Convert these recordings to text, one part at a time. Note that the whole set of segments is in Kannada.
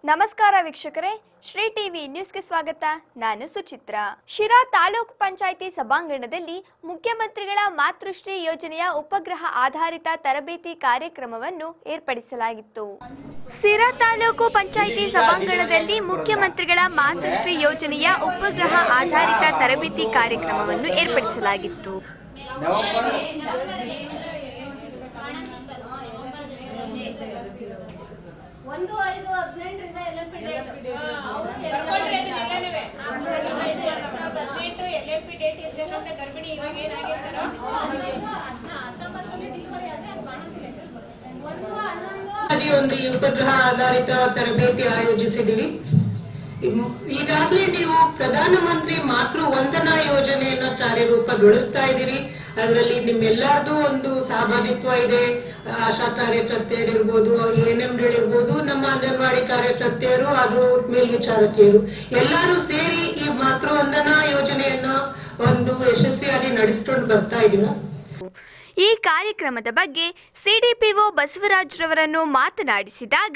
ನಮಸ್ಕಾರ ವೀಕ್ಷಕರೇ ಶ್ರೀ ಟಿವಿ ನ್ಯೂಸ್ಗೆ ಸ್ವಾಗತ ನಾನು ಸುಚಿತ್ರ ಶಿರಾ ತಾಲೂಕು ಪಂಚಾಯಿತಿ ಸಭಾಂಗಣದಲ್ಲಿ ಮುಖ್ಯಮಂತ್ರಿಗಳ ಮಾತೃಶ್ರೀ ಯೋಜನೆಯ ಉಪಗ್ರಹ ಆಧಾರಿತ ತರಬೇತಿ ಕಾರ್ಯಕ್ರಮವನ್ನು ಏರ್ಪಡಿಸಲಾಗಿತ್ತು ಸಿರಾ ತಾಲೂಕು ಪಂಚಾಯಿತಿ ಸಭಾಂಗಣದಲ್ಲಿ ಮುಖ್ಯಮಂತ್ರಿಗಳ ಮಾತೃಶ್ರೀ ಯೋಜನೆಯ ಉಪಗ್ರಹ ಆಧಾರಿತ ತರಬೇತಿ ಕಾರ್ಯಕ್ರಮವನ್ನು ಏರ್ಪಡಿಸಲಾಗಿತ್ತು ಒಂದು ಐದು ಹದಿನೆಂಟರಿಂದ ಎಲ್ ಎಂ ಪಿ ಡೇಟ್ ಹದಿನೆಂಟು ಎಲ್ ಎಂ ಪಿ ಡೇಟ್ ಇರ್ತಕ್ಕಂಥ ಗರ್ಭಿಣಿ ಇವಾಗ ಏನಾಗಿರ್ತಾರೋ ಒಂದು ಹನ್ನೊಂದು ಅದೇ ಒಂದು ಈ ಉಪಗ್ರಹ ಆಧಾರಿತ ತರಬೇತಿ ಆಯೋಜಿಸಿದ್ದೀವಿ ಇಮ್- ಈಗಾಗಲೇ ನೀವು ಪ್ರಧಾನಮಂತ್ರಿ ಮಾತೃ ವಂದನಾ ಯೋಜನೆಯನ್ನ ಕಾರ್ಯರೂಪಗೊಳಿಸ್ತಾ ಇದ್ದೀರಿ ಅದರಲ್ಲಿ ನಿಮ್ಮೆಲ್ಲರದು ಒಂದು ಸಹಭಾಗಿತ್ವ ಇದೆ ಆಶಾ ಕಾರ್ಯಕರ್ತೆಯರಿರ್ಬೋದು ಎನ್ ಇರ್ಬೋದು ನಮ್ಮ ಅಂಗನವಾಡಿ ಕಾರ್ಯಕರ್ತೆಯರು ಹಾಗೂ ಮೇಲ್ವಿಚಾರಕಿಯರು ಎಲ್ಲರೂ ಸೇರಿ ಈ ಮಾತೃ ವಂದನಾ ಯೋಜನೆಯನ್ನ ಒಂದು ಯಶಸ್ವಿಯಾಗಿ ನಡೆಸ್ಕೊಂಡು ಬರ್ತಾ ಇದ್ದೀರಾ ಈ ಕಾರ್ಯಕ್ರಮದ ಬಗ್ಗೆ ಸಿಡಿಪಿಒ ಬಸವರಾಜ್ರವರನ್ನು ಮಾತನಾಡಿಸಿದಾಗ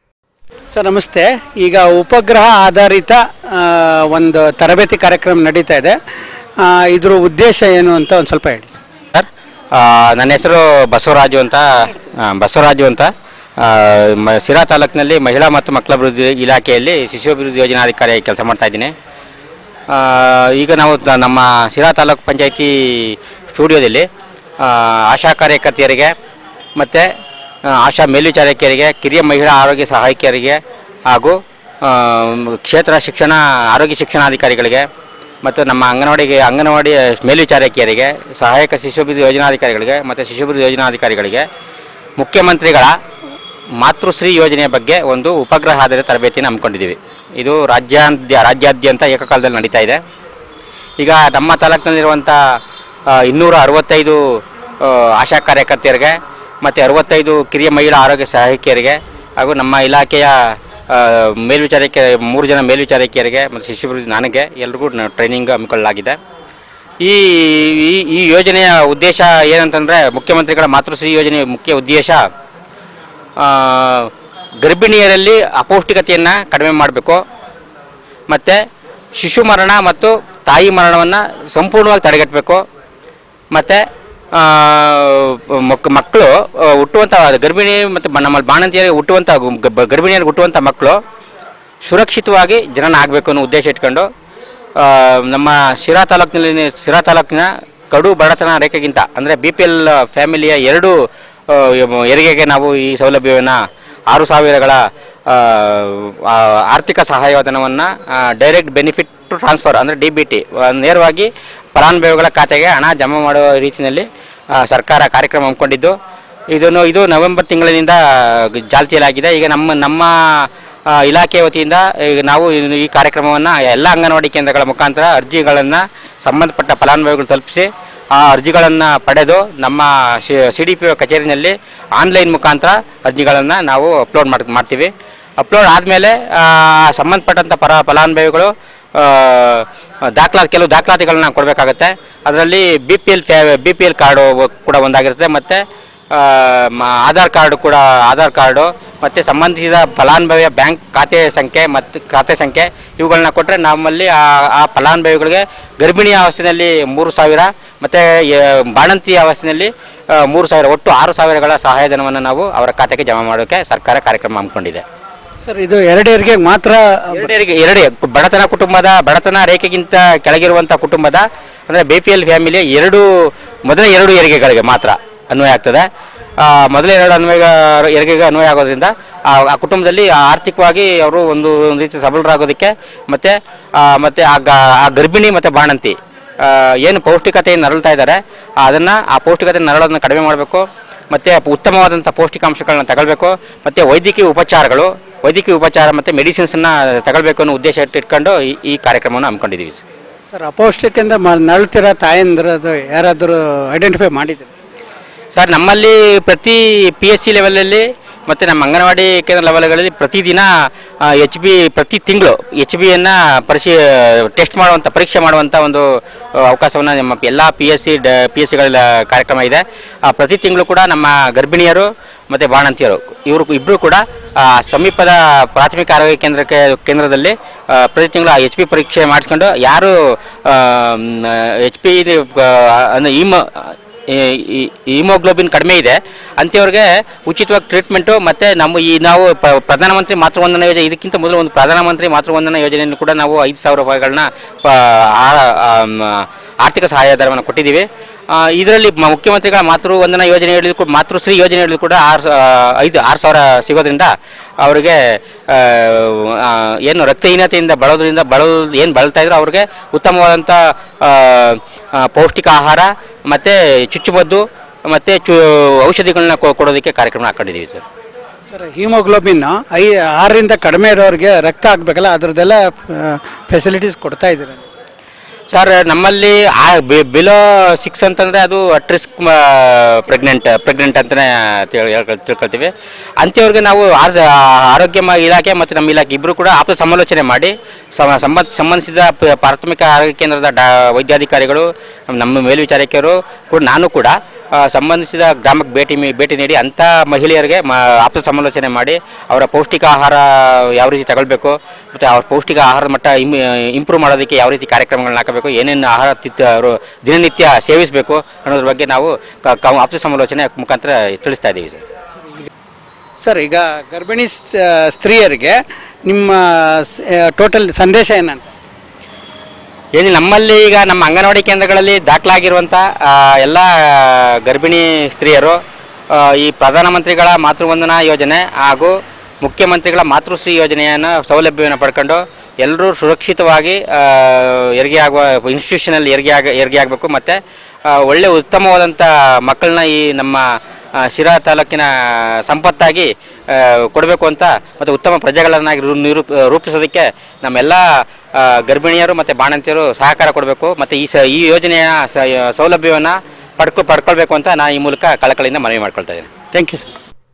ಸರ್ ನಮಸ್ತೆ ಈಗ ಉಪಗ್ರಹ ಆಧಾರಿತ ಆ, ಒಂದು ತರಬೇತಿ ಕಾರ್ಯಕ್ರಮ ನಡೀತಾ ಇದೆ ಆ, ಇದ್ರ ಉದ್ದೇಶ ಏನು ಅಂತ ಒಂದು ಸ್ವಲ್ಪ ಹೇಳಿ ಸರ್ ಆ, ನನ್ನ ಹೆಸರು ಬಸವರಾಜು ಅಂತ ಆ, ಬಸವರಾಜು ಅಂತ ಆ, ಮ- ಸಿರಾ ತಾಲೂಕಿನಲ್ಲಿ ಮಹಿಳಾ ಮತ್ತು ಮಕ್ಕಳ ಅಭಿವೃದ್ಧಿ ಇಲಾಖೆಯಲ್ಲಿ ಶಿಶು ಅಭಿವೃದ್ಧಿ ಯೋಜನಾಧಿಕಾರಿಯಾಗಿ ಕೆಲಸ ಮಾಡ್ತಾ ಇದ್ದೀನಿ ಆ, ಈಗ ನಾವು ತ- ನಮ್ಮ ಸಿರಾ ತಾಲೂಕು ಪಂಚಾಯಿತಿ ಸ್ಟುಡಿಯೋದಲ್ಲಿ ಆ, ಆಶಾ ಕಾರ್ಯಕರ್ತೆಯರಿಗೆ ಮತ್ತು ಆಶಾ ಮೇಲ್ವಿಚಾರಕಿಯರಿಗೆ ಕಿರಿಯ ಮಹಿಳಾ ಆರೋಗ್ಯ ಸಹಾಯಕಿಯರಿಗೆ ಹಾಗೂ ಆ, ಕ್ಷೇತ್ರ ಶಿಕ್ಷಣ ಆರೋಗ್ಯ ಶಿಕ್ಷಣಾಧಿಕಾರಿಗಳಿಗೆ ಮತ್ತು ನಮ್ಮ ಅಂಗನವಾಡಿಗೆ ಅಂಗನವಾಡಿ ಮೇಲ್ವಿಚಾರಕಿಯರಿಗೆ ಸಹಾಯಕ ಶಿಶುಭಿವೃದ್ಧಿ ಯೋಜನಾಧಿಕಾರಿಗಳಿಗೆ ಮತ್ತು ಶಿಶುಭಿವೃದ್ಧಿ ಯೋಜನಾಧಿಕಾರಿಗಳಿಗೆ ಮುಖ್ಯಮಂತ್ರಿಗಳ ಮಾತೃಶ್ರೀ ಯೋಜನೆಯ ಬಗ್ಗೆ ಒಂದು ಉಪಗ್ರಹ ಆಧಾರಿತ ತರಬೇತಿನ ಹಮ್ಮಿಕೊಂಡಿದ್ದೀವಿ ಇದು ರಾಜ್ಯಾದ್ಯ ರಾಜ್ಯಾದ್ಯಂತ ಏಕಕಾಲದಲ್ಲಿ ನಡೀತಾ ಇದೆ ಈಗ ನಮ್ಮ ತಾಲೂಕಿನಲ್ಲಿರುವಂಥ ಇನ್ನೂರ ಅರವತ್ತೈದು ಆ, ಆಶಾ ಕಾರ್ಯಕರ್ತೆಯರಿಗೆ ಮತ್ತು ಅರವತ್ತೈದು ಕಿರಿಯ ಮಹಿಳಾ ಆರೋಗ್ಯ ಸಹಾಯಕಿಯರಿಗೆ ಹಾಗೂ ನಮ್ಮ ಇಲಾಖೆಯ ಆ, ಮೇಲ್ವಿಚಾರಕ್ಕೆ ಮೂರು ಜನ ಮೇಲ್ವಿಚಾರಕಿಯರಿಗೆ ಮತ್ತು ಶಿಶುಭಿವೃದ್ಧಿ ನನಗೆ ಎಲ್ರಿಗೂ ನ- ಟ್ರೈನಿಂಗ್ ಹಮ್ಮಿಕೊಳ್ಳಲಾಗಿದೆ ಈ ಈ- ಈ ಯೋಜನೆಯ ಉದ್ದೇಶ ಏನಂತಂದರೆ ಮುಖ್ಯಮಂತ್ರಿಗಳ ಮಾತೃಶ್ರೀ ಯೋಜನೆಯ ಮುಖ್ಯ ಉದ್ದೇಶ ಆ, ಗರ್ಭಿಣಿಯರಲ್ಲಿ ಅಪೌಷ್ಟಿಕತೆಯನ್ನು ಕಡಿಮೆ ಮಾಡಬೇಕು ಮತ್ತು ಶಿಶು ಮರಣ ಮತ್ತು ತಾಯಿ ಮರಣವನ್ನು ಸಂಪೂರ್ಣವಾಗಿ ತಡೆಗಟ್ಟಬೇಕು ಮತ್ತು ಮಕ್ ಮಕ್ಕಳು ಆ, ಹುಟ್ಟುವಂಥ ಗರ್ಭಿಣಿ ಮತ್ತು ಬ- ನಮ್ಮ ಬಾಣಂತಿಯರಿಗೆ ಹುಟ್ಟುವಂಥ ಗು- ಗರ್ಭ- ಗರ್ಭಿಣಿಯರಿಗೆ ಹುಟ್ಟುವಂಥ ಮಕ್ಕಳು ಸುರಕ್ಷಿತವಾಗಿ ಜನನ ಆಗಬೇಕು ಅನ್ನೋ ಉದ್ದೇಶ ಇಟ್ಕೊಂಡು ಆ, ನಮ್ಮ ಶಿರಾ ತಾಲೂಕಿನಲ್ಲಿ ಶಿರಾ ತಾಲೂಕಿನ ಕಡು ಬಡತನ ರೇಖೆಗಿಂತ ಅಂದರೆ ಬಿ ಪಿ ಎಲ್ ಫ್ಯಾಮಿಲಿಯ ಎರಡು ಆ, ಎಮ್- ಹೆರಿಗೆಗೆ ನಾವು ಈ ಸೌಲಭ್ಯವನ್ನು ಆರು ಸಾವಿರಗಳ ಆ, ಆ, ಆರ್ಥಿಕ ಸಹಾಯಧನವನ್ನು ಡೈರೆಕ್ಟ್ ಬೆನಿಫಿಟ್ ಟು ಟ್ರಾನ್ಸ್ಫರ್ ಅಂದರೆ ಡಿ ಬಿ ಟಿ ನೇರವಾಗಿ ಫಲಾನುಭವಿಗಳ ಖಾತೆಗೆ ಹಣ ಜಮಾ ಮಾಡುವ ರೀತಿಯಲ್ಲಿ ಆ, ಸರ್ಕಾರ ಕಾರ್ಯಕ್ರಮ ಹಮ್ಮಿಕೊಂಡಿದ್ದು ಇದನ್ನು ಇದು ನವೆಂಬರ್ ತಿಂಗಳಿನಿಂದ ಚಾಲ್ತಿಯಲ್ಲಾಗಿದೆ ಈಗ ನಮ್ಮ ನಮ್ಮ ಆ, ಇಲಾಖೆ ವತಿಯಿಂದ ಈಗ ನಾವು ಇನ್ನು ಈ ಕಾರ್ಯಕ್ರಮವನ್ನು ಎಲ್ಲ ಅಂಗನವಾಡಿ ಕೇಂದ್ರಗಳ ಮುಖಾಂತರ ಅರ್ಜಿಗಳನ್ನು ಸಂಬಂಧಪಟ್ಟ ಫಲಾನುಭವಿಗಳು ತಲುಪಿಸಿ ಆ ಅರ್ಜಿಗಳನ್ನು ಪಡೆದು ನಮ್ಮ ಸಿ ಡಿ ಪಿ ಕಚೇರಿನಲ್ಲಿ ಆನ್ಲೈನ್ ಮುಖಾಂತರ ಅರ್ಜಿಗಳನ್ನು ನಾವು ಅಪ್ಲೋಡ್ ಮಾಡ್ ಮಾಡ್ತೀವಿ ಅಪ್ಲೋಡ್ ಆದಮೇಲೆ ಸಂಬಂಧಪಟ್ಟಂಥ ಪರ ಫಲಾನುಭವಿಗಳು ಆ, ದಾಖಲಾತಿ ಕೆಲವು ದಾಖಲಾತಿಗಳನ್ನ ಕೊಡಬೇಕಾಗತ್ತೆ ಅದರಲ್ಲಿ B P L B P L card ಕೂಡ ಒಂದಾಗಿರುತ್ತೆ ಮತ್ತು ಆ, ಮ- ಆಧಾರ್ ಕಾರ್ಡ್ ಕೂಡ ಆಧಾರ್ ಕಾರ್ಡು ಮತ್ತು ಸಂಬಂಧಿಸಿದ ಫಲಾನುಭವಿಯ ಬ್ಯಾಂಕ್ ಖಾತೆ ಸಂಖ್ಯೆ ಮತ್ತು ಖಾತೆ ಸಂಖ್ಯೆ ಇವುಗಳನ್ನ ಕೊಟ್ಟರೆ ನಮ್ಮಲ್ಲಿ ಆ ಆ ಫಲಾನುಭವಿಗಳಿಗೆ ಗರ್ಭಿಣಿ ಅವಸ್ಥೆಯಲ್ಲಿ ಮೂರು ಸಾವಿರ ಮತ್ತು ಬಾಣಂತಿ ಅವಸ್ಥೆಯಲ್ಲಿ ಆ, ಮೂರು ಸಾವಿರ ಒಟ್ಟು ಆರು ಸಾವಿರಗಳ ಸಹಾಯಧನವನ್ನು ನಾವು ಅವರ ಖಾತೆಗೆ ಜಮಾ ಮಾಡೋಕ್ಕೆ ಸರ್ಕಾರ ಕಾರ್ಯಕ್ರಮ ಹಮ್ಮಿಕೊಂಡಿದೆ ಸರ್ ಇದು ಎರಡು ಹೆರಿಗೆ ಮಾತ್ರ ಎರಡರಿಗೆ ಎರಡೇ ಬಡತನ ಕುಟುಂಬದ ಬಡತನ ರೇಖೆಗಿಂತ ಕೆಳಗಿರುವಂಥ ಕುಟುಂಬದ ಅಂದರೆ ಬಿ ಪಿ ಎಲ್ ಫ್ಯಾಮಿಲಿಯ ಎರಡು ಮೊದಲ ಎರಡು ಹೆರಿಗೆಗಳಿಗೆ ಮಾತ್ರ ಅನ್ವಯ ಆಗ್ತದೆ ಆ, ಮೊದಲ ಎರಡು ಅನ್ವಯ ಹೆರಿಗೆಗೆ ಅನ್ವಯ ಆಗೋದ್ರಿಂದ ಆ ಆ ಕುಟುಂಬದಲ್ಲಿ ಆರ್ಥಿಕವಾಗಿ ಅವರು ಒಂದು ಒಂದು ರೀತಿ ಸಬಲರಾಗೋದಕ್ಕೆ ಮತ್ತು ಮತ್ತು ಆ ಗ- ಆ ಗರ್ಭಿಣಿ ಮತ್ತು ಬಾಣಂತಿ ಆ, ಏನು ಪೌಷ್ಟಿಕತೆಯನ್ನು ನರಳ್ತಾ ಇದ್ದಾರೆ ಅದನ್ನು ಆ ಪೌಷ್ಟಿಕತೆ ನರಳೋದನ್ನ ಕಡಿಮೆ ಮಾಡಬೇಕು ಮತ್ತು ಉತ್ತಮವಾದಂಥ ಪೌಷ್ಟಿಕಾಂಶಗಳನ್ನ ತಗೊಳ್ಬೇಕು ಮತ್ತು ವೈದ್ಯಕೀಯ ಉಪಚಾರಗಳು ವೈದ್ಯಕೀಯ ಉಪಚಾರ ಮತ್ತು ಮೆಡಿಸಿನ್ಸನ್ನ ತಗೊಳ್ಬೇಕು ಅನ್ನೋ ಉದ್ದೇಶ ಇಟ್ಕೊಂಡು ಈ ಈ ಕಾರ್ಯಕ್ರಮವನ್ನು ಹಮ್ಮಿಕೊಂಡಿದ್ದೀವಿ ಸರ್ ಅಪೌಷ್ಟಿಕೆಯಿಂದ ಮ- ನರಳ್ತಿರೋ ತಾಯಂದ್ರದ್ದು ಯಾರಾದರೂ ಐಡೆಂಟಿಫೈ ಮಾಡಿದ್ರು ಸರ್ ನಮ್ಮಲ್ಲಿ ಪ್ರತಿ ಪಿ ಎಸ್ ಸಿ ಲೆವೆಲಲ್ಲಿ ಮತ್ತು ನಮ್ಮ ಅಂಗನವಾಡಿ ಕೇಂದ್ರ ಲೆವೆಲ್ಗಳಲ್ಲಿ ಪ್ರತಿದಿನ ಎಚ್ ಬಿ ಪ್ರತಿ ತಿಂಗಳು ಎಚ್ ಬಿಯನ್ನು ಪರಿಶೀ ಟೆಸ್ಟ್ ಮಾಡುವಂಥ ಪರೀಕ್ಷೆ ಮಾಡುವಂಥ ಒಂದು ಆ, ಅವಕಾಶವನ್ನು ನಮ್ಮ ಎಲ್ಲ ಪಿ ಎಸ್ ಸಿ ಡ ಪಿ ಎಸ್ ಸಿಗಳ ಕಾರ್ಯಕ್ರಮ ಇದೆ ಆ, ಪ್ರತಿ ತಿಂಗಳು ಕೂಡ ನಮ್ಮ ಗರ್ಭಿಣಿಯರು ಮತ್ತು ಬಾಣಂತಿಯರು ಇವರು ಇಬ್ಬರು ಕೂಡ ಆ, ಸಮೀಪದ ಪ್ರಾಥಮಿಕ ಆರೋಗ್ಯ ಕೇಂದ್ರಕ್ಕೆ ಕೇಂದ್ರದಲ್ಲಿ ಆ, ಪ್ರತಿ ತಿಂಗಳು ಎಚ್ ಪಿ ಪರೀಕ್ಷೆ ಮಾಡಿಸ್ಕೊಂಡು ಯಾರು ಎಚ್ ಪಿ ಅಂದರೆ ಇಮ ಹಿಮೋಗ್ಲೋಬಿನ್ ಕಡಿಮೆ ಇದೆ ಅಂಥವ್ರಿಗೆ ಉಚಿತವಾಗಿ ಟ್ರೀಟ್ಮೆಂಟು ಮತ್ತು ನಮ್ಮ ಈ ನಾವು ಪ- ಪ್ರಧಾನಮಂತ್ರಿ ಮಾತೃವಂದನಾ ಯೋಜನೆ ಇದಕ್ಕಿಂತ ಮೊದಲು ಒಂದು ಪ್ರಧಾನಮಂತ್ರಿ ಮಾತೃವಂದನಾ ಯೋಜನೆಯನ್ನು ಕೂಡ ನಾವು ಐದು ಸಾವಿರ ರೂಪಾಯಿಗಳನ್ನ ಪ- ಆ- ಆಮ್, ಆರ್ಥಿಕ ಸಹಾಯಧನವನ್ನು ಕೊಟ್ಟಿದ್ದೀವಿ ಇದರಲ್ಲಿ ಮುಖ್ಯಮಂತ್ರಿಗಳ ಮಾತೃ ವಂದನಾ ಯೋಜನೆ ಹೇಳಿದ್ರು ಕೂಡ ಮಾತೃಶ್ರೀ ಯೋಜನೆ ಹೇಳಿದ್ರು ಕೂಡ ಆರು ಸಾ- ಐದು ಆರು ಸಾವಿರ ಸಿಗೋದ್ರಿಂದ ಅವರಿಗೆ ಆ, ಆ, ಏನು ರಕ್ತಹೀನತೆಯಿಂದ ಬಳೋದ್ರಿಂದ ಬಳೋ ಏನು ಬಳಲ್ತಾ ಇದ್ರು ಅವ್ರಿಗೆ ಉತ್ತಮವಾದಂಥ ಆ, ಆ, ಪೌಷ್ಟಿಕ ಆಹಾರ ಮತ್ತು ಚುಚ್ಚುಮದ್ದು ಮತ್ತು ಚು ಔಷಧಿಗಳನ್ನ ಕೊ- ಕೊಡೋದಕ್ಕೆ ಕಾರ್ಯಕ್ರಮ ಹಾಕೊಂಡಿದ್ದೀವಿ ಸರ್ ಸರ್ ಹಿಮೋಗ್ಲೋಬಿನ್ ಐ ಆರರಿಂದ ಕಡಿಮೆ ಇರೋರಿಗೆ ರಕ್ತ ಹಾಕ್ಬೇಕಲ್ಲ ಅದ್ರದ್ದೆಲ್ಲ ಫೆಸಿಲಿಟೀಸ್ ಕೊಡ್ತಾ ಇದ್ದೀರಾ ಸರ್ ನಮ್ಮಲ್ಲಿ ಬಿಲೋ ಸಿಕ್ಸ್ ಅಂತಂದ್ರೆ ಅದು ಅಟ್ ರಿಸ್ಕ್ ಪ್ರೆಗ್ನೆಂಟ್ ಪ್ರೆಗ್ನೆಂಟ್ ಅಂತಲೇ ತಿಳ್ಕೊಳ್ತೀವಿ ಅಂಥವ್ರಿಗೆ ನಾವು ಆರ್- ಆರೋಗ್ಯ ಮ- ಇಲಾಖೆ ಮತ್ತು ನಮ್ಮ ಇಲಾಖೆ ಇಬ್ಬರು ಕೂಡ ಆಪ್ತ ಸಮಾಲೋಚನೆ ಮಾಡಿ ಸಮ- ಸಂಬಂಧ ಸಂಬಂಧಿಸಿದ ಪ- ಪ್ರಾಥಮಿಕ ಆರೋಗ್ಯ ಕೇಂದ್ರದ ಡಾ ವೈದ್ಯಾಧಿಕಾರಿಗಳು ನಮ್ಮ ಮೇಲ್ವಿಚಾರಕಿಯರು ಕೂಡ ನಾನು ಕೂಡ ಆ, ಸಂಬಂಧಿಸಿದ ಗ್ರಾಮಕ್ಕೆ ಭೇಟಿ ಮಿ- ಭೇಟಿ ನೀಡಿ ಅಂಥ ಮಹಿಳೆಯರಿಗೆ ಮ ಆಪ್ತ ಸಮಾಲೋಚನೆ ಮಾಡಿ ಅವರ ಪೌಷ್ಟಿಕ ಆಹಾರ ಯಾವ ರೀತಿ ತಗೊಳ್ಬೇಕು ಮತ್ತು ಅವ್ರ ಪೌಷ್ಟಿಕ ಆಹಾರದ ಮಟ್ಟ ಇಮ್ ಇಂಪ್ರೂವ್ ಮಾಡೋದಕ್ಕೆ ಯಾವ ರೀತಿ ಕಾರ್ಯಕ್ರಮಗಳನ್ನ ಹಾಕಬೇಕು ಏನೇನು ಆಹಾರ ತಿತ್ ಅವರು ದಿನನಿತ್ಯ ಸೇವಿಸಬೇಕು ಅನ್ನೋದ್ರ ಬಗ್ಗೆ ನಾವು ಕ- ಕ- ಆಪ್ತ ಸಮಾಲೋಚನೆ ಮುಖಾಂತರ ತಿಳಿಸ್ತಾ ಇದ್ದೀವಿ ಸರ್ ಸರ್ ಈಗ ಗರ್ಭಿಣಿ ಸ್- ಸ್ತ್ರೀಯರಿಗೆ ನಿಮ್ಮ ಟೋಟಲ್ ಸಂದೇಶ ಏನಂತ ಏನಿಲ್ಲ ನಮ್ಮಲ್ಲಿ ಈಗ ನಮ್ಮ ಅಂಗನವಾಡಿ ಕೇಂದ್ರಗಳಲ್ಲಿ ದಾಖಲಾಗಿರುವಂಥ ಎಲ್ಲ ಗರ್ಭಿಣಿ ಸ್ತ್ರೀಯರು ಆ, ಈ ಪ್ರಧಾನಮಂತ್ರಿಗಳ ಮಾತೃವಂದನಾ ಯೋಜನೆ ಹಾಗೂ ಮುಖ್ಯಮಂತ್ರಿಗಳ ಮಾತೃಶ್ರೀ ಯೋಜನೆಯನ್ನು ಸೌಲಭ್ಯವನ್ನು ಪಡ್ಕೊಂಡು ಎಲ್ಲರೂ ಸುರಕ್ಷಿತವಾಗಿ ಆ, ಹೆರಿಗೆ ಆಗುವ ಇನ್ಸ್ಟಿಟ್ಯೂಷನಲ್ಲಿ ಹೆರಿಗೆ ಆಗ ಹೆರಿಗೆ ಆಗಬೇಕು ಮತ್ತು ಒಳ್ಳೆ ಉತ್ತಮವಾದಂಥ ಮಕ್ಕಳನ್ನ ಈ ನಮ್ಮ ಆ, ಶಿರಾ ತಾಲೂಕಿನ ಸಂಪತ್ತಾಗಿ ಕೊಡಬೇಕು ಅಂತ ಮತ್ತು ಉತ್ತಮ ಪ್ರಜೆಗಳನ್ನಾಗಿ ರು- ನಿರೂಪ ರೂಪಿಸೋದಕ್ಕೆ ನಮ್ಮೆಲ್ಲ ಆ, ಗರ್ಭಿಣಿಯರು ಮತ್ತು ಬಾಣಂತಿಯರು ಸಹಕಾರ ಕೊಡಬೇಕು ಮತ್ತು ಈ ಸ ಈ ಯೋಜನೆಯ ಸ- ಸೌಲಭ್ಯವನ್ನು ಪಡ್ಕೊ ಪಡ್ಕೊಳ್ಬೇಕು ಅಂತ ನಾನು ಈ ಮೂಲಕ ಕಳಕಳಿಯಿಂದ ಮನವಿ ಮಾಡ್ಕೊಳ್ತಾ ಇದ್ದೀನಿ ಥ್ಯಾಂಕ್ ಯು ಸರ್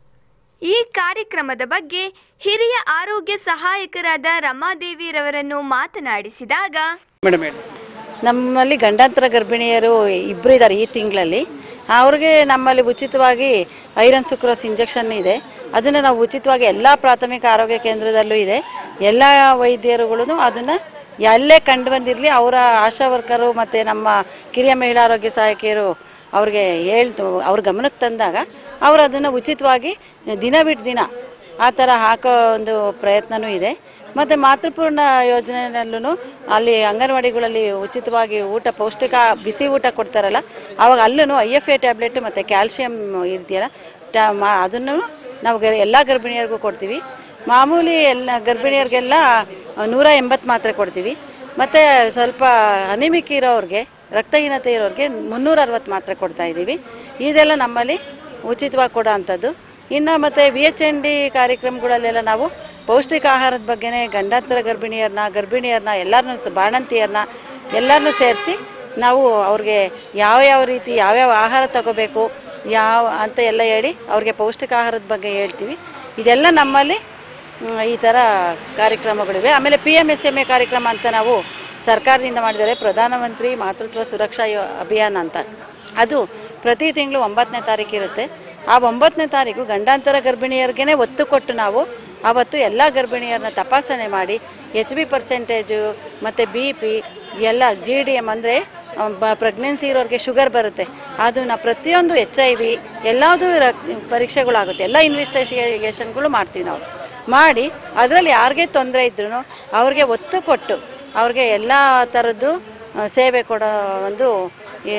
ಈ ಕಾರ್ಯಕ್ರಮದ ಬಗ್ಗೆ ಹಿರಿಯ ಆರೋಗ್ಯ ಸಹಾಯಕರಾದ ರಮಾದೇವಿರವರನ್ನು ಮಾತನಾಡಿಸಿದಾಗ ಮೇಡಮ್ ಹೇಳಿ ನಮ್ಮಲ್ಲಿ ಗಂಡಾಂತರ ಗರ್ಭಿಣಿಯರು ಇಬ್ಬರು ಇದ್ದಾರೆ ಈ ತಿಂಗಳಲ್ಲಿ ಅವ್ರಿಗೆ ನಮ್ಮಲ್ಲಿ ಉಚಿತವಾಗಿ ಐರನ್ ಸುಕ್ರೋಸ್ ಇಂಜೆಕ್ಷನ್ ಇದೆ ಅದನ್ನು ನಾವು ಉಚಿತವಾಗಿ ಎಲ್ಲ ಪ್ರಾಥಮಿಕ ಆರೋಗ್ಯ ಕೇಂದ್ರದಲ್ಲೂ ಇದೆ ಎಲ್ಲ ವೈದ್ಯರುಗಳು ಅದನ್ನು ಎಲ್ಲೇ ಕಂಡು ಬಂದಿರಲಿ ಅವರ ಆಶಾ ವರ್ಕರು ಮತ್ತು ನಮ್ಮ ಕಿರಿಯ ಮಹಿಳಾ ಆರೋಗ್ಯ ಸಹಾಯಕಿಯರು ಅವ್ರಿಗೆ ಹೇಳ್ತು ಅವ್ರ ಗಮನಕ್ಕೆ ತಂದಾಗ ಅವರು ಅದನ್ನು ಉಚಿತವಾಗಿ ದಿನ ಬಿಟ್ಟು ದಿನ ಆ ಥರ ಹಾಕೋ ಒಂದು ಪ್ರಯತ್ನನೂ ಇದೆ ಮತ್ತು ಮಾತೃಪೂರ್ಣ ಯೋಜನೆಯಲ್ಲೂ ಅಲ್ಲಿ ಅಂಗನವಾಡಿಗಳಲ್ಲಿ ಉಚಿತವಾಗಿ ಊಟ ಪೌಷ್ಟಿಕ ಬಿಸಿ ಊಟ ಕೊಡ್ತಾರಲ್ಲ ಆವಾಗ ಅಲ್ಲೂ ಐ ಎಫ್ ಎ ಟ್ಯಾಬ್ಲೆಟ್ ಮತ್ತು ಕ್ಯಾಲ್ಶಿಯಂ ಇದೆಯಲ್ಲ ಟ್ಯಾ ಮಾ ಅದನ್ನು ನಾವು ಗರ್ ಎಲ್ಲ ಗರ್ಭಿಣಿಯರಿಗೂ ಕೊಡ್ತೀವಿ ಮಾಮೂಲಿ ಎಲ್ಲ ಗರ್ಭಿಣಿಯರಿಗೆಲ್ಲ ನೂರ ಎಂಬತ್ತು ಮಾತ್ರೆ ಕೊಡ್ತೀವಿ ಮತ್ತು ಸ್ವಲ್ಪ ಅನಿಮಿಕ್ ಇರೋರಿಗೆ ರಕ್ತಹೀನತೆ ಇರೋರಿಗೆ ಮುನ್ನೂರ ಅರವತ್ತು ಮಾತ್ರೆ ಕೊಡ್ತಾ ಇದ್ದೀವಿ ಇದೆಲ್ಲ ನಮ್ಮಲ್ಲಿ ಉಚಿತವಾಗಿ ಕೊಡೋ ಅಂಥದ್ದು ಇನ್ನು ಮತ್ತು ವಿ ಎಚ್ ಎನ್ ಡಿ ಕಾರ್ಯಕ್ರಮಗಳಲ್ಲೆಲ್ಲ ನಾವು ಪೌಷ್ಟಿಕ ಆಹಾರದ ಬಗ್ಗೆನೇ ಗಂಡಾಂತರ ಗರ್ಭಿಣಿಯರನ್ನ ಗರ್ಭಿಣಿಯರನ್ನ ಎಲ್ಲರನ್ನೂ ಬಾಣಂತಿಯರನ್ನ ಎಲ್ಲರನ್ನೂ ಸೇರಿಸಿ ನಾವು ಅವ್ರಿಗೆ ಯಾವ ಯಾವ ರೀತಿ ಯಾವ್ಯಾವ ಆಹಾರ ತಗೋಬೇಕು ಯಾವ ಅಂತ ಎಲ್ಲ ಹೇಳಿ ಅವ್ರಿಗೆ ಪೌಷ್ಟಿಕ ಆಹಾರದ ಬಗ್ಗೆ ಹೇಳ್ತೀವಿ ಇದೆಲ್ಲ ನಮ್ಮಲ್ಲಿ ಮ್, ಈ ಥರ ಕಾರ್ಯಕ್ರಮಗಳಿವೆ ಆಮೇಲೆ P M S M A ಕಾರ್ಯಕ್ರಮ ಅಂತ ನಾವು ಸರ್ಕಾರದಿಂದ ಮಾಡಿದ್ದಾರೆ ಪ್ರಧಾನಮಂತ್ರಿ ಮಾತೃತ್ವ ಸುರಕ್ಷಾ ಯೋ ಅಭಿಯಾನ ಅಂತ ಅದು ಪ್ರತಿ ತಿಂಗಳು ಒಂಬತ್ತನೇ ತಾರೀಕು ಇರುತ್ತೆ ಆ ಒಂಬತ್ತನೇ ತಾರೀಕು ಗಂಡಾಂತರ ಗರ್ಭಿಣಿಯರಿಗೇ ಒತ್ತು ಕೊಟ್ಟು ನಾವು ಆವತ್ತು ಎಲ್ಲ ಗರ್ಭಿಣಿಯರನ್ನ ತಪಾಸಣೆ ಮಾಡಿ ಎಚ್ ಬಿ ಪರ್ಸೆಂಟೇಜು ಮತ್ತು ಬಿ ಪಿ ಎಲ್ಲ ಜಿ ಡಿ ಎಮ್ ಅಂದರೆ ಪ್ರೆಗ್ನೆನ್ಸಿ ಇರೋರಿಗೆ ಶುಗರ್ ಬರುತ್ತೆ ಅದನ್ನ ಪ್ರತಿಯೊಂದು ಎಚ್ ಐ ವಿ ಎಲ್ಲದೂ ಪರೀಕ್ಷೆಗಳಾಗುತ್ತೆ ಎಲ್ಲ ಇನ್ವೆಸ್ಟಿಗೇಷನ್ಗಳು ಮಾಡ್ತೀವಿ ನಾವು ಮಾಡಿ ಅದರಲ್ಲಿ ಯಾರಿಗೆ ತೊಂದರೆ ಇದ್ರೂ ಅವ್ರಿಗೆ ಒತ್ತು ಕೊಟ್ಟು ಅವ್ರಿಗೆ ಎಲ್ಲ ಥರದ್ದು ಆ, ಸೇವೆ ಕೊಡೋ ಒಂದು ಈ,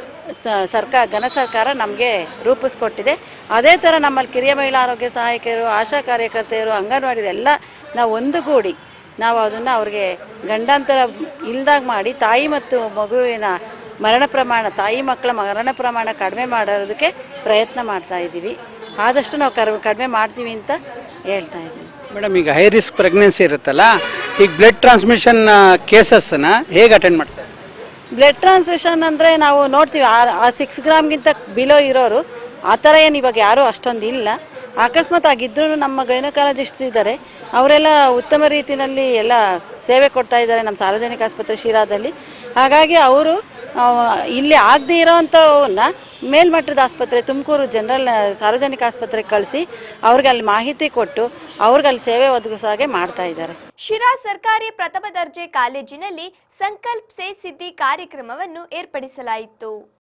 ಸ- ಸರ್ಕಾರ ಘನ ಸರ್ಕಾರ ನಮಗೆ ರೂಪಿಸ್ಕೊಟ್ಟಿದೆ ಅದೇ ಥರ ನಮ್ಮಲ್ಲಿ ಕಿರಿಯ ಮಹಿಳಾ ಆರೋಗ್ಯ ಸಹಾಯಕಿಯರು ಆಶಾ ಕಾರ್ಯಕರ್ತೆಯರು ಅಂಗನವಾಡಿ ಎಲ್ಲ ನಾವು ಒಂದುಗೂಡಿ ನಾವು ಅದನ್ನು ಅವ್ರಿಗೆ ಗಂಡಾಂತರ ಇಲ್ದಾಗ ಮಾಡಿ ತಾಯಿ ಮತ್ತು ಮಗುವಿನ ಮರಣ ಪ್ರಮಾಣ ತಾಯಿ ಮಕ್ಕಳ ಮರಣ ಪ್ರಮಾಣ ಕಡಿಮೆ ಮಾಡೋದಕ್ಕೆ ಪ್ರಯತ್ನ ಮಾಡ್ತಾ ಇದ್ದೀವಿ ಆದಷ್ಟು ನಾವು ಕರ್ ಕಡಿಮೆ ಮಾಡ್ತೀವಿ ಅಂತ ಹೇಳ್ತಾ ಇದ್ದೀವಿ ಮೇಡಮ್ ಈಗ ಹೈ ರಿಸ್ಕ್ ಪ್ರೆಗ್ನೆನ್ಸಿ ಇರುತ್ತಲ್ಲ ಈಗ ಬ್ಲಡ್ ಟ್ರಾನ್ಸ್ಮಿಷನ್ ಕೇಸಸ್ನ ಹೇಗೆ ಅಟೆಂಡ್ ಮಾಡ್ತಾರೆ ಬ್ಲಡ್ ಟ್ರಾನ್ಸ್ಫ್ಯೂಷನ್ ಅಂದರೆ ನಾವು ನೋಡ್ತೀವಿ ಆ- ಆ ಸಿಕ್ಸ್ ಗ್ರಾಮ್ಗಿಂತ ಬಿಲೋ ಇರೋರು ಆ ಥರ ಏನು ಇವಾಗ ಯಾರೂ ಅಷ್ಟೊಂದು ಇಲ್ಲ ಅಕಸ್ಮಾತ್ ಆಗಿದ್ರೂ ನಮ್ಮ ಗೈನಕಾಲಜಿಸ್ಟ್ ಇದ್ದಾರೆ ಅವರೆಲ್ಲ ಉತ್ತಮ ರೀತಿಯಲ್ಲಿ ಎಲ್ಲ ಸೇವೆ ಕೊಡ್ತಾ ಇದ್ದಾರೆ ನಮ್ಮ ಸಾರ್ವಜನಿಕ ಆಸ್ಪತ್ರೆ ಶಿರಾದಲ್ಲಿ ಹಾಗಾಗಿ ಅವರು ಇಲ್ಲಿ ಆಗದೇ ಇರೋವಂಥವನ್ನ ಮೇಲ್ಮಟ್ಟದ ಆಸ್ಪತ್ರೆ ತುಮಕೂರು ಜನರಲ್ ಸಾರ್ವಜನಿಕ ಆಸ್ಪತ್ರೆಗೆ ಕಳಿಸಿ ಅವ್ರಿಗೆ ಅಲ್ಲಿ ಮಾಹಿತಿ ಕೊಟ್ಟು ಅವ್ರಿಗೆ ಅಲ್ಲಿ ಸೇವೆ ಒದಗಿಸೋ ಹಾಗೆ ಮಾಡ್ತಾ ಇದ್ದಾರೆ ಶಿರಾ ಸರ್ಕಾರಿ ಪ್ರಥಮ ದರ್ಜೆ ಕಾಲೇಜಿನಲ್ಲಿ ಸಂಕಲ್ಪ್ ಸೇ ಸಿದ್ಧಿ ಕಾರ್ಯಕ್ರಮವನ್ನು ಏರ್ಪಡಿಸಲಾಯಿತು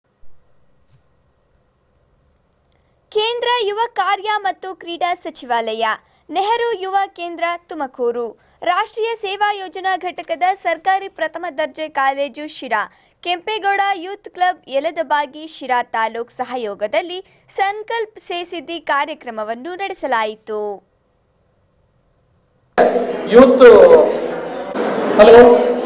ಕೇಂದ್ರ ಯುವ ಕಾರ್ಯ ಮತ್ತು ಕ್ರೀಡಾ ಸಚಿವಾಲಯ ನೆಹರು ಯುವ ಕೇಂದ್ರ ತುಮಕೂರು ರಾಷ್ಟ್ರೀಯ ಸೇವಾ ಯೋಜನಾ ಘಟಕದ ಸರ್ಕಾರಿ ಪ್ರಥಮ ದರ್ಜೆ college Sira Kempegowda youth club Yaladabagi Sira taluk ಸಹಯೋಗದಲ್ಲಿ ಸಂಕಲ್ಪ್ ಸೇ ಸಿದ್ಧಿ ಕಾರ್ಯಕ್ರಮವನ್ನು ನಡೆಸಲಾಯಿತು ಯೂತ್ ಹಲೋ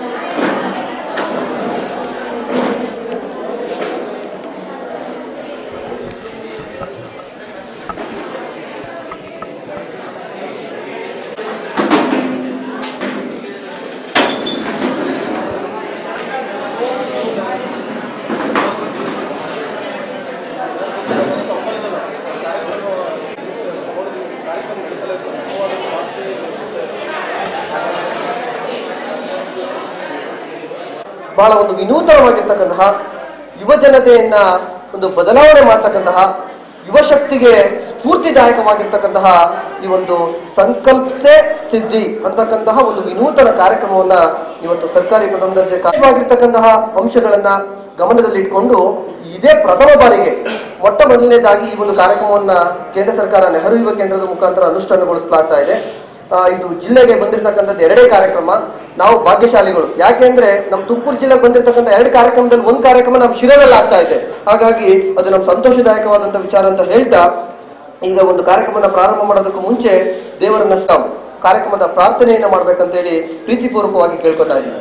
ಬಹಳ ಒಂದು ವಿನೂತನವಾಗಿರ್ತಕ್ಕಂತಹ ಯುವ ಜನತೆಯನ್ನ ಒಂದು ಬದಲಾವಣೆ ಮಾಡ್ತಕ್ಕಂತಹ ಯುವ ಶಕ್ತಿಗೆ ಸ್ಫೂರ್ತಿದಾಯಕವಾಗಿರ್ತಕ್ಕಂತಹ ಈ ಒಂದು ಸಂಕಲ್ಪಸೆ ಸಿದ್ಧಿ ಅಂತಕ್ಕಂತಹ ಒಂದು ವಿನೂತನ ಕಾರ್ಯಕ್ರಮವನ್ನ ಇವತ್ತು ಸರ್ಕಾರಿ ಪ್ರಥಮ ದರ್ಜೆ ಕಾರ್ಯವಾಗಿರ್ತಕ್ಕಂತಹ ಅಂಶಗಳನ್ನ ಗಮನದಲ್ಲಿಟ್ಕೊಂಡು ಇದೇ ಪ್ರಥಮ ಬಾರಿಗೆ ಮೊಟ್ಟ ಮೊದಲನೇದಾಗಿ ಈ ಒಂದು ಕಾರ್ಯಕ್ರಮವನ್ನ ಕೇಂದ್ರ ಸರ್ಕಾರ ನೆಹರು ಯುವ ಕೇಂದ್ರದ ಮುಖಾಂತರ ಅನುಷ್ಠಾನಗೊಳಿಸಲಾಗ್ತಾ ಇದೆ ಆ, ಇದು ಜಿಲ್ಲೆಗೆ ಬಂದಿರತಕ್ಕಂಥದ್ದು ಎರಡೇ ಕಾರ್ಯಕ್ರಮ ನಾವು ಭಾಗ್ಯಶಾಲಿಗಳು ಯಾಕೆಂದ್ರೆ ನಮ್ಮ ತುಮಕೂರು ಜಿಲ್ಲೆಗೆ ಬಂದಿರತಕ್ಕಂಥ ಎರಡು ಕಾರ್ಯಕ್ರಮದಲ್ಲಿ ಒಂದು ಕಾರ್ಯಕ್ರಮ ನಮ್ಮ ಶಿರದಲ್ಲಿ ಆಗ್ತಾ ಇದೆ ಹಾಗಾಗಿ ಅದು ನಮ್ಮ ಸಂತೋಷದಾಯಕವಾದಂತ ವಿಚಾರ ಅಂತ ಹೇಳ್ತಾ ಈಗ ಒಂದು ಕಾರ್ಯಕ್ರಮನ ಪ್ರಾರಂಭ ಮಾಡೋದಕ್ಕೂ ಮುಂಚೆ ದೇವರನ್ನ ನಾವು ಕಾರ್ಯಕ್ರಮದ ಪ್ರಾರ್ಥನೆಯನ್ನ ಮಾಡ್ಬೇಕಂತೇಳಿ ಪ್ರೀತಿಪೂರ್ವಕವಾಗಿ ಕೇಳ್ಕೊತಾ ಇದ್ದೀನಿ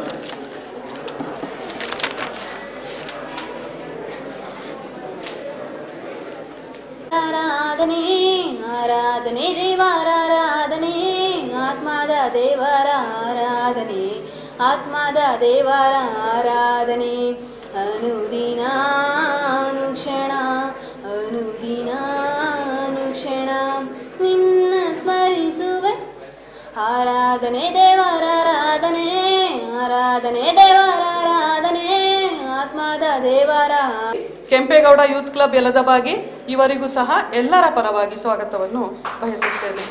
ಆರಾಧನೆ ಆರಾಧನೆ ದೇವರಾರಾಧನೆ ಆತ್ಮದ ದೇವರ ಆರಾಧನೆ ಆತ್ಮದ ದೇವರ ಆರಾಧನೆ ಅನುದಿನ ಅನುಕ್ಷಣ ಅನುದಿನ ಅನುಕ್ಷಣ ನಿನ್ನ ಸ್ಮರಿಸುವೆ ಆರಾಧನೆ ದೇವರ ಆರಾಧನೆ ಆರಾಧನೆ ದೇವರ ಆರಾಧನೆ ಆತ್ಮದ ದೇವರ ಕೆಂಪೇಗೌಡ ಯೂತ್ ಕ್ಲಬ್ ಯಲದಬಾಗಿ ಇವರಿಗೂ ಸಹ ಎಲ್ಲರ ಪರವಾಗಿ ಸ್ವಾಗತವನ್ನು ಬಯಸುತ್ತೇನೆ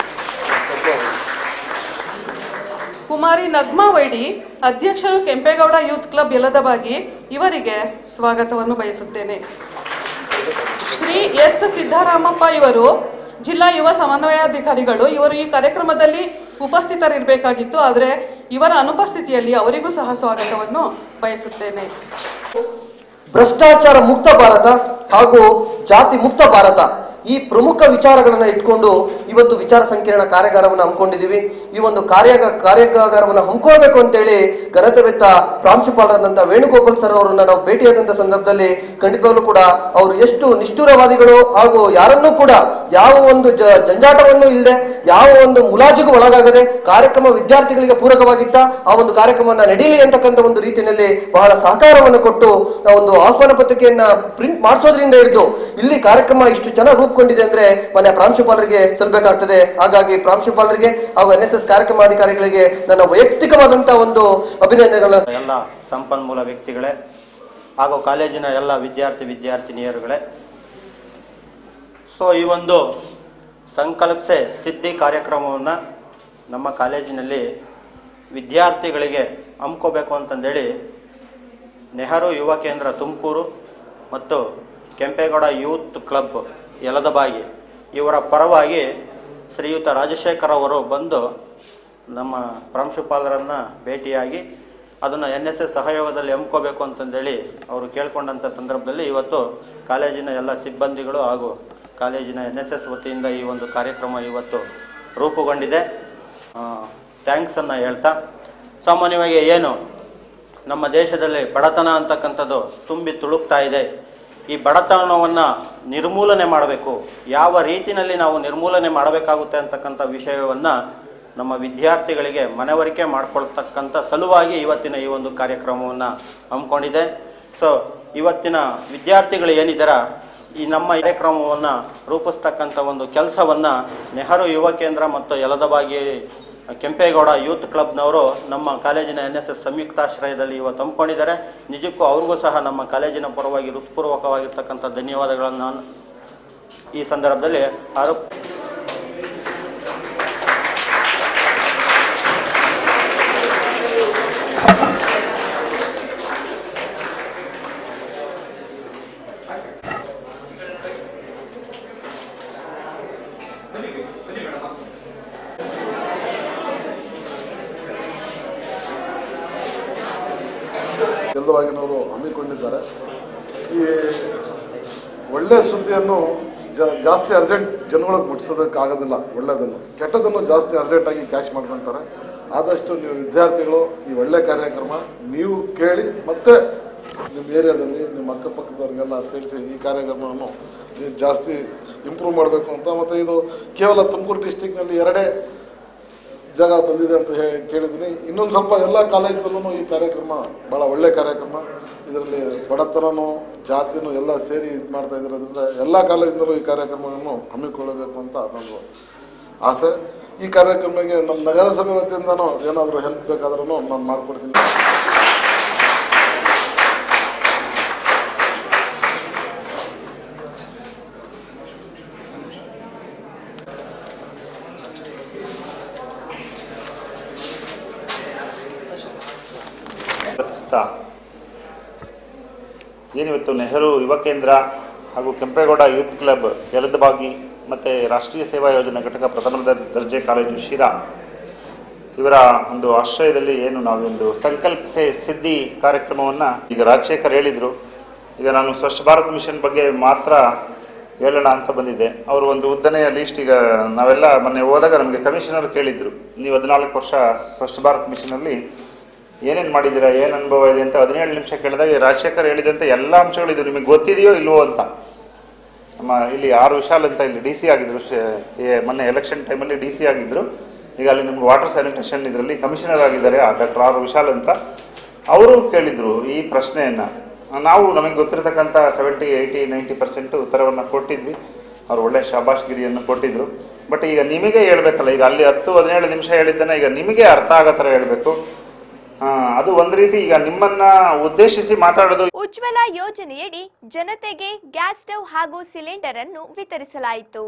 ಕುಮಾರಿ ನಗ್ಮಾ ವೈಡಿ ಅಧ್ಯಕ್ಷರು ಕೆಂಪೇಗೌಡ ಯೂತ್ ಕ್ಲಬ್ ಯಲದಬಾಗಿ ಇವರಿಗೆ ಸ್ವಾಗತವನ್ನು ಬಯಸುತ್ತೇನೆ ಶ್ರೀ ಎಸ್ ಸಿದ್ದರಾಮಪ್ಪ ಇವರು ಜಿಲ್ಲಾ ಯುವ ಸಮನ್ವಯಾಧಿಕಾರಿಗಳು ಇವರು ಈ ಕಾರ್ಯಕ್ರಮದಲ್ಲಿ ಉಪಸ್ಥಿತರಿರಬೇಕಾಗಿತ್ತು ಆದರೆ ಇವರ ಅನುಪಸ್ಥಿತಿಯಲ್ಲಿ ಅವರಿಗೂ ಸಹ ಸ್ವಾಗತವನ್ನು ಬಯಸುತ್ತೇನೆ ಭ್ರಷ್ಟಾಚಾರ ಮುಕ್ತ ಭಾರತ ಹಾಗೂ ಜಾತಿ ಮುಕ್ತ ಭಾರತ ಈ ಪ್ರಮುಖ ವಿಚಾರಗಳನ್ನ ಇಟ್ಕೊಂಡು ಇವತ್ತು ವಿಚಾರ ಸಂಕಿರಣ ಕಾರ್ಯಾಗಾರವನ್ನು ಹಮ್ಮಿಕೊಂಡಿದ್ದೀವಿ ಈ ಒಂದು ಕಾರ್ಯ ಕಾರ್ಯಾಗಾರವನ್ನು ಹಮ್ಮಿಕೊಳ್ಬೇಕು ಅಂತೇಳಿ ಘನತೆವೆತ್ತ ಪ್ರಾಂಶುಪಾಲರಾದಂತಹ ವೇಣುಗೋಪಾಲ್ ಸರ್ ಅವರನ್ನ ನಾವು ಭೇಟಿಯಾದಂತ ಸಂದರ್ಭದಲ್ಲಿ ಖಂಡಿತವಾಗ್ಲೂ ಕೂಡ ಅವರು ಎಷ್ಟು ನಿಷ್ಠುರವಾದಿಗಳು ಹಾಗೂ ಯಾರನ್ನೂ ಕೂಡ ಯಾವ ಒಂದು ಜ- ಜಂಜಾಟವನ್ನು ಇಲ್ಲದೆ ಯಾವ ಒಂದು ಮುಲಾಜಿಗೂ ಒಳಗಾಗದೆ ಕಾರ್ಯಕ್ರಮ ವಿದ್ಯಾರ್ಥಿಗಳಿಗೆ ಪೂರಕವಾಗಿತ್ತ ಆ ಒಂದು ಕಾರ್ಯಕ್ರಮವನ್ನ ನಡೀಲಿ ಅಂತಕ್ಕಂಥ ಒಂದು ರೀತಿಯಲ್ಲಿ ಬಹಳ ಸಹಕಾರವನ್ನು ಕೊಟ್ಟು ಆ ಒಂದು ಆಹ್ವಾನ ಪತ್ರಿಕೆಯನ್ನ ಪ್ರಿಂಟ್ ಮಾಡಿಸೋದ್ರಿಂದ ಹಿಡಿದು ಇಲ್ಲಿ ಕಾರ್ಯಕ್ರಮ ಇಷ್ಟು ಚೆನ್ನಾಗಿ ರೂಪುಗೊಂಡಿದೆ ಅಂದ್ರೆ ಮನೆ ಪ್ರಾಂಶುಪಾಲರಿಗೆ ಸಲ್ಲಬೇಕಾಗ್ತದೆ ಹಾಗಾಗಿ ಪ್ರಾಂಶುಪಾಲರಿಗೆ ಹಾಗೂ ಎನ್ ಎಸ್ ಎಸ್ ಕಾರ್ಯಕ್ರಮಾಧಿಕಾರಿಗಳಿಗೆ ನನ್ನ ವೈಯಕ್ತಿಕವಾದಂತಹ ಒಂದು ಅಭಿನಂದನೆಗಳನ್ನ ಎಲ್ಲ ಸಂಪನ್ಮೂಲ ವ್ಯಕ್ತಿಗಳೇ ಹಾಗೂ ಕಾಲೇಜಿನ ಎಲ್ಲ ವಿದ್ಯಾರ್ಥಿ ವಿದ್ಯಾರ್ಥಿನಿಯರುಗಳೇ ಸೊ ಈ ಒಂದು ಸಂಕಲ್ಪಸೆ ಸಿದ್ಧಿ ಕಾರ್ಯಕ್ರಮವನ್ನು ನಮ್ಮ ಕಾಲೇಜಿನಲ್ಲಿ ವಿದ್ಯಾರ್ಥಿಗಳಿಗೆ ಹಮ್ಕೋಬೇಕು ಅಂತಂದೇಳಿ ನೆಹರು ಯುವ ಕೇಂದ್ರ ತುಮಕೂರು ಮತ್ತು ಕೆಂಪೇಗೌಡ ಯೂತ್ ಕ್ಲಬ್ ಯಲದಬಾಗಿ ಇವರ ಪರವಾಗಿ ಶ್ರೀಯುತ ರಾಜಶೇಖರ್ ಅವರು ಬಂದು ನಮ್ಮ ಪ್ರಾಂಶುಪಾಲರನ್ನ ಭೇಟಿಯಾಗಿ ಅದನ್ನು ಎನ್ ಎಸ್ ಎಸ್ ಸಹಯೋಗದಲ್ಲಿ ಹಮ್ಕೋಬೇಕು ಅಂತಂದೇಳಿ ಅವರು ಕೇಳ್ಕೊಂಡಂಥ ಸಂದರ್ಭದಲ್ಲಿ ಇವತ್ತು ಕಾಲೇಜಿನ ಎಲ್ಲ ಸಿಬ್ಬಂದಿಗಳು ಹಾಗೂ ಕಾಲೇಜಿನ ಎನ್ ಎಸ್ ಎಸ್ ವತಿಯಿಂದ ಈ ಒಂದು ಕಾರ್ಯಕ್ರಮ ಇವತ್ತು ರೂಪುಗೊಂಡಿದೆ ಥ್ಯಾಂಕ್ಸನ್ನು ಹೇಳ್ತಾ ಸಾಮಾನ್ಯವಾಗಿ ಏನು ನಮ್ಮ ದೇಶದಲ್ಲಿ ಬಡತನ ಅಂತಕ್ಕಂಥದ್ದು ತುಂಬಿ ತುಳುಕ್ತಾ ಇದೆ ಈ ಬಡತನವನ್ನು ನಿರ್ಮೂಲನೆ ಮಾಡಬೇಕು ಯಾವ ರೀತಿಯಲ್ಲಿ ನಾವು ನಿರ್ಮೂಲನೆ ಮಾಡಬೇಕಾಗುತ್ತೆ ಅಂತಕ್ಕಂಥ ವಿಷಯವನ್ನು ನಮ್ಮ ವಿದ್ಯಾರ್ಥಿಗಳಿಗೆ ಮನವರಿಕೆ ಮಾಡಿಕೊಳ್ತಕ್ಕಂಥ ಸಲುವಾಗಿ ಇವತ್ತಿನ ಈ ಒಂದು ಕಾರ್ಯಕ್ರಮವನ್ನು ಹಮ್ಮಿಕೊಂಡಿದೆ ಸೊ ಇವತ್ತಿನ ವಿದ್ಯಾರ್ಥಿಗಳು ಏನಿದ್ದಾರ ಈ ನಮ್ಮ ಕಾರ್ಯಕ್ರಮವನ್ನು ರೂಪಿಸ್ತಕ್ಕಂಥ ಒಂದು ಕೆಲಸವನ್ನು ನೆಹರು ಯುವ ಕೇಂದ್ರ ಮತ್ತು ಯಲದಬಾಗಿ ಕೆಂಪೇಗೌಡ ಯೂತ್ ಕ್ಲಬ್ನವರು ನಮ್ಮ ಕಾಲೇಜಿನ ಎನ್ ಎಸ್ ಎಸ್ ಸಂಯುಕ್ತಾಶ್ರಯದಲ್ಲಿ ಇವತ್ತು ಹಮ್ಮಿಕೊಂಡಿದ್ದಾರೆ ನಿಜಕ್ಕೂ ಅವ್ರಿಗೂ ಸಹ ನಮ್ಮ ಕಾಲೇಜಿನ ಪರವಾಗಿ ಹೃತ್ಪೂರ್ವಕವಾಗಿರ್ತಕ್ಕಂಥ ಧನ್ಯವಾದಗಳನ್ನು ನಾನು ಈ ಸಂದರ್ಭದಲ್ಲಿ ಆರೋಪ ಗೆಲ್ಲವಾಗಿನವರು ಹಮ್ಮಿಕೊಂಡಿದ್ದಾರೆ ಈ ಒಳ್ಳೆ ಸುದ್ದಿಯನ್ನು ಜಾ- ಜಾಸ್ತಿ ಅರ್ಜೆಂಟ್ ಜನಗಳಿಗೆ ಮುಟ್ಟಿಸೋದಕ್ಕಾಗೋದಿಲ್ಲ ಒಳ್ಳೆಯದನ್ನು ಕೆಟ್ಟದನ್ನು ಜಾಸ್ತಿ ಅರ್ಜೆಂಟಾಗಿ ಕ್ಯಾಚ್ ಮಾಡ್ಕೊಳ್ತಾರೆ ಆದಷ್ಟು ನೀವು ವಿದ್ಯಾರ್ಥಿಗಳು ಈ ಒಳ್ಳೆ ಕಾರ್ಯಕ್ರಮ ನೀವು ಕೇಳಿ ಮತ್ತೆ ನಿಮ್ಮ ಏರಿಯಾದಲ್ಲಿ ನಿಮ್ಮ ಅಕ್ಕಪಕ್ಕದವ್ರಿಗೆಲ್ಲ ತಿಳಿಸಿ ಈ ಕಾರ್ಯಕ್ರಮವನ್ನು ನೀವು ಜಾಸ್ತಿ ಇಂಪ್ರೂವ್ ಮಾಡಬೇಕು ಅಂತ ಮತ್ತೆ ಇದು ಕೇವಲ ತುಮಕೂರು ಡಿಸ್ಟಿಕ್ನಲ್ಲಿ ಎರಡೇ ಜಾಗ ಬಂದಿದೆ ಅಂತ ಹೇಳಿ ಕೇಳಿದ್ದೀನಿ ಇನ್ನೊಂದು ಸ್ವಲ್ಪ ಎಲ್ಲ ಕಾಲೇಜಲ್ಲೂ ಈ ಕಾರ್ಯಕ್ರಮ ಬಹಳ ಒಳ್ಳೆ ಕಾರ್ಯಕ್ರಮ ಇದರಲ್ಲಿ ಬಡತನನು ಜಾತಿನೂ ಎಲ್ಲ ಸೇರಿ ಇದು ಮಾಡ್ತಾ ಇರೋದ್ರಿಂದ ಎಲ್ಲ ಕಾಲೇಜಿನಲ್ಲೂ ಈ ಕಾರ್ಯಕ್ರಮವನ್ನು ಹಮ್ಮಿಕೊಳ್ಳಬೇಕು ಅಂತ ನನ್ನ ಆಸೆ ಈ ಕಾರ್ಯಕ್ರಮಕ್ಕೆ ನಮ್ಮ ನಗರಸಭೆ ವತಿಯಿಂದನೂ ಏನಾದರೂ ಹೆಲ್ಪ್ ಬೇಕಾದ್ರೂ ನಾನು ಮಾಡ್ಕೊಡ್ತೀನಿ ರಚಿಸ್ತಾ ಏನಿವತ್ತು ನೆಹರು ಯುವ ಕೇಂದ್ರ ಹಾಗೂ ಕೆಂಪೇಗೌಡ ಯೂತ್ ಕ್ಲಬ್ ಯಲದಬಾಗಿ ಮತ್ತು ರಾಷ್ಟ್ರೀಯ ಸೇವಾ ಯೋಜನೆ ಘಟಕ ಪ್ರಥಮ ದರ್- ದರ್ಜೆ ಕಾಲೇಜು ಶಿರಾ ಇವರ ಒಂದು ಆಶ್ರಯದಲ್ಲಿ ಏನು ನಾವೊಂದು ಸಂಕಲ್ಪ ಸೇ ಸಿದ್ಧಿ ಕಾರ್ಯಕ್ರಮವನ್ನು ಈಗ ರಾಜಶೇಖರ್ ಹೇಳಿದರು ಈಗ ನಾನು ಸ್ವಚ್ಛ ಭಾರತ್ ಮಿಷನ್ ಬಗ್ಗೆ ಮಾತ್ರ ಹೇಳೋಣ ಅಂತ ಬಂದಿದ್ದೆ ಅವರು ಒಂದು ಉದ್ದನೆಯ ಲೀಸ್ಟ್ ಈಗ ನಾವೆಲ್ಲ ಮೊನ್ನೆ ಹೋದಾಗ ನಮಗೆ ಕಮಿಷನರ್ ಕೇಳಿದ್ರು ನೀವು ಹದಿನಾಲ್ಕು ವರ್ಷ ಸ್ವಚ್ಛ ಭಾರತ್ ಮಿಷನಲ್ಲಿ ಏನೇನು ಮಾಡಿದ್ದೀರಾ ಏನು ಅನುಭವ ಇದೆ ಅಂತ ಹದಿನೇಳು ನಿಮಿಷ ಕೇಳಿದಾಗ ಈ ರಾಜಶೇಖರ್ ಹೇಳಿದಂತೆ ಎಲ್ಲ ಅಂಶಗಳಿದ್ರು ನಿಮಗೆ ಗೊತ್ತಿದೆಯೋ ಇಲ್ವೋ ಅಂತ ನಮ್ಮ ಇಲ್ಲಿ ಆರ್ ವಿಶಾಲ್ ಅಂತ ಇಲ್ಲಿ ಡಿ ಸಿ ಆಗಿದ್ರು ಶೇ- ಏ- ಮೊನ್ನೆ ಎಲೆಕ್ಷನ್ ಟೈಮಲ್ಲಿ ಡಿ ಸಿ ಆಗಿದ್ರು ಈಗ ಅಲ್ಲಿ ನಿಮ್ಗೆ ವಾಟರ್ ಸ್ಯಾನಿಟೇಷನ್ ಇದರಲ್ಲಿ ಕಮಿಷನರ್ ಆಗಿದ್ದಾರೆ ಡಾಕ್ಟರ್ ಆರ್ ವಿಶಾಲ್ ಅಂತ ಅವರು ಕೇಳಿದ್ರು ಈ ಪ್ರಶ್ನೆಯನ್ನ ನಾವು ನಮಗೆ ಗೊತ್ತಿರತಕ್ಕಂಥ ಸೆವೆಂಟಿ ಏಯ್ಟಿ ನೈಂಟಿ ಪರ್ಸೆಂಟ್ ಉತ್ತರವನ್ನು ಕೊಟ್ಟಿದ್ವಿ ಅವ್ರು ಒಳ್ಳೆ ಶಾಬಾಷ್ಗಿರಿಯನ್ನು ಕೊಟ್ಟಿದ್ರು ಬಟ್ ಈಗ ನಿಮಗೆ ಹೇಳ್ಬೇಕಲ್ಲ ಈಗ ಅಲ್ಲಿ ಹತ್ತು ಹದಿನೇಳು ನಿಮಿಷ ಹೇಳಿದ್ದನ್ನ ಈಗ ನಿಮಗೆ ಅರ್ಥ ಆಗೋ ಥರ ಹೇಳ್ಬೇಕು ಆ, ಅದು ಒಂದ್ ರೀತಿ ಈಗ ನಿಮ್ಮನ್ನ ಉದ್ದೇಶಿಸಿ ಮಾತಾಡೋದು ಉಜ್ವಲ ಯೋಜನೆಯಡಿ ಜನತೆಗೆ ಗ್ಯಾಸ್ ಸ್ಟವ್ ಹಾಗೂ ಸಿಲಿಂಡರ್ ಅನ್ನು ವಿತರಿಸಲಾಯಿತು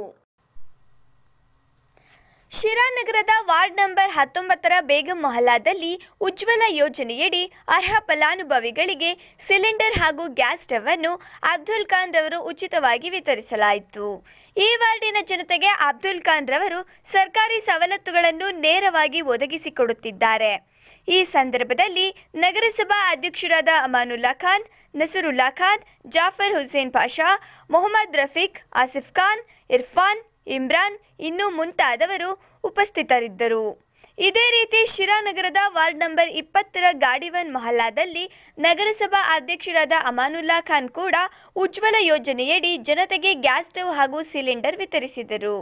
ಶಿರಾನಗರದ ವಾರ್ಡ್ ನಂಬರ್ ಹತ್ತೊಂಬತ್ತರ ಬೇಗಂ ಮೊಹಲ್ಲಾದಲ್ಲಿ ಉಜ್ವಲ ಯೋಜನೆಯಡಿ ಅರ್ಹ ಫಲಾನುಭವಿಗಳಿಗೆ ಸಿಲಿಂಡರ್ ಹಾಗೂ ಗ್ಯಾಸ್ ಸ್ಟವ್ ಅನ್ನು ಅಬ್ದುಲ್ ಖಾನ್ ರವರು ಉಚಿತವಾಗಿ ವಿತರಿಸಲಾಯಿತು ಈ ವಾರ್ಡಿನ ಜನತೆಗೆ ಅಬ್ದುಲ್ ಖಾನ್ ರವರು ಸರ್ಕಾರಿ ಸವಲತ್ತುಗಳನ್ನು ನೇರವಾಗಿ ಒದಗಿಸಿಕೊಡುತ್ತಿದ್ದಾರೆ ಈ ಸಂದರ್ಭದಲ್ಲಿ ನಗರಸಭಾ ಅಧ್ಯಕ್ಷರಾದ ಅಮಾನುಲ್ಲಾ ಖಾನ್ ನಸರುಲ್ಲಾ ಖಾನ್ ಜಾಫರ್ ಹುಸೇನ್ ಪಾಷಾ ಮೊಹಮ್ಮದ್ ರಫೀಕ್ ಆಸಿಫ್ ಖಾನ್ ಇರ್ಫಾನ್ ಇಮ್ರಾನ್ ಇನ್ನೂ ಮುಂತಾದವರು ಉಪಸ್ಥಿತರಿದ್ದರು ಇದೇ ರೀತಿ ಶಿರಾನಗರದ ವಾರ್ಡ್ ನಂಬರ್ ಇಪ್ಪತ್ತರ ಗಾಡಿವನ್ ಮೊಹಲ್ಲಾದಲ್ಲಿ ನಗರಸಭಾ ಅಧ್ಯಕ್ಷರಾದ ಅಮಾನುಲ್ಲಾ ಖಾನ್ ಕೂಡ ಉಜ್ವಲ ಯೋಜನೆಯಡಿ ಜನತೆಗೆ ಗ್ಯಾಸ್ ಸ್ಟವ್ ಹಾಗೂ ಸಿಲಿಂಡರ್ ವಿತರಿಸಿದರು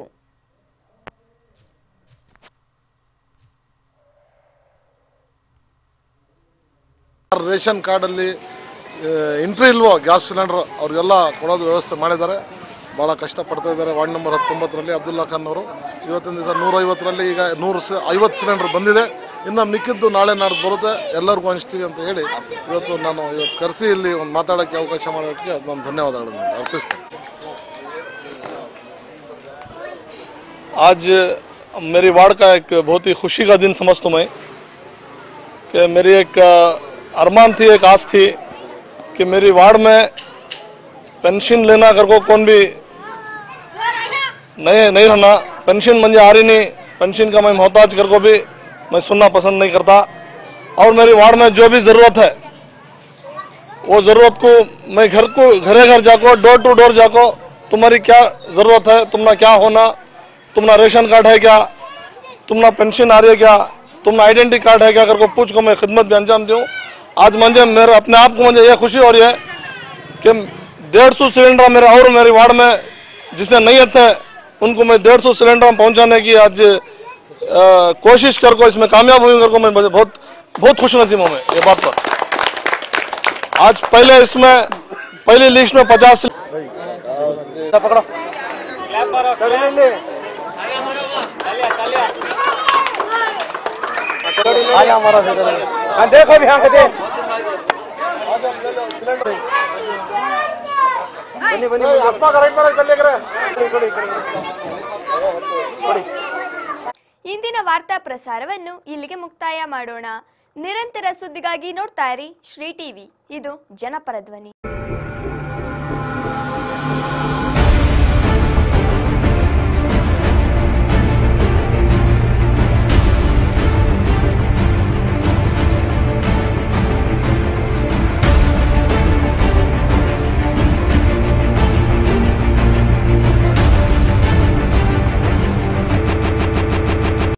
ರೇಷನ್ ಕಾರ್ಡಲ್ಲಿ ಎಂಟ್ರಿ ಇಲ್ವೋ ಗ್ಯಾಸ್ ಸಿಲಿಂಡರ್ ಅವ್ರಿಗೆಲ್ಲ ಕೊಡೋದು ವ್ಯವಸ್ಥೆ ಮಾಡಿದ್ದಾರೆ ಭಾಳ ಕಷ್ಟಪಡ್ತಾ ಇದ್ದಾರೆ ವಾರ್ಡ್ ನಂಬರ್ ಹತ್ತೊಂಬತ್ತರಲ್ಲಿ ಅಬ್ದುಲ್ಲಾ ಖಾನ್ ಅವರು ಇವತ್ತಿನ ದಿವಸ ನೂರೈವತ್ತರಲ್ಲಿ ಈಗ ನೂರು ಸಿ ಐವತ್ತು ಸಿಲಿಂಡರ್ ಬಂದಿದೆ ಇನ್ನು ಮಿಕ್ಕಿದ್ದು ನಾಳೆ ನಾಡ್ದು ಬರುತ್ತೆ ಎಲ್ಲರಿಗೂ ಹಂಚ್ತೀವಿ ಅಂತ ಹೇಳಿ ಇವತ್ತು ನಾನು ಇವತ್ತು ಕರೆಸಿ ಇಲ್ಲಿ ಒಂದು ಮಾತಾಡೋಕ್ಕೆ ಅವಕಾಶ ಮಾಡೋಕ್ಕೆ ನಾನು ಧನ್ಯವಾದಗಳನ್ನು ಅರ್ಪಿಸ್ತೇನೆ आज मेरी वार्ड का एक बहुत ही खुशी का दिन समझता हूं मैं कि मेरी एक अ, अरमान थी एक आस थी कि मेरी वार्ड में पेंशन लेना कर को कौन भी नहीं नहीं रहना पेंशन मुझे आ रही नहीं पेंशन का मैं मोहताज कर को भी मैं सुनना पसंद नहीं करता और मेरी वार्ड में जो भी जरूरत है वो जरूरत को मैं घर को घरे घर जाको डोर टू डोर जाको तुम्हारी क्या जरूरत है तुम्हारा क्या होना तुम्हारा रेशन कार्ड है क्या तुम्हारा पेंशन आ रही है क्या तुम्हारा आइडेंटिटी कार्ड है क्या करके पूछ को मैं खिदमत भी अंजाम दूँ आज मुझे मेरे अपने आप को मुझे ये खुशी हो रही है कि डेढ़ सौ सिलेंडर मेरे और मेरी वार्ड में जिसने नहीं थे उनको मैं डेढ़ सौ सिलेंडर पहुंचाने की आज अ, कोशिश कर को इसमें कामयाब हुई कर को मैं मुझे बहुत बहुत खुश नसीब हूं मैं ये बात पर आज पहले इसमें पहली लिस्ट में पचास पकड़ो आया हमारा सिलेंडर हाँ, देखो भी यहाँ पे देख ಬನ್ನಿ ಬನ್ನಿ ಅಸ್ಮಾ ಕರೆಕ್ಟ್ ಮಾಡಿ ಕಲ್ಲಿ ಕೊಡಿ ಕೊಡಿ ಇಂದಿನ ವಾರ್ತಾ ಪ್ರಸಾರವನ್ನು ಇಲ್ಲಿಗೆ ಮುಕ್ತಾಯ ಮಾಡೋಣ ನಿರಂತರ ಸುದ್ದಿಗಾಗಿ ನೋಡ್ತಾ ಇರಿ ಶ್ರೀ ಟಿವಿ ಇದು ಜನಪರ ಧ್ವನಿ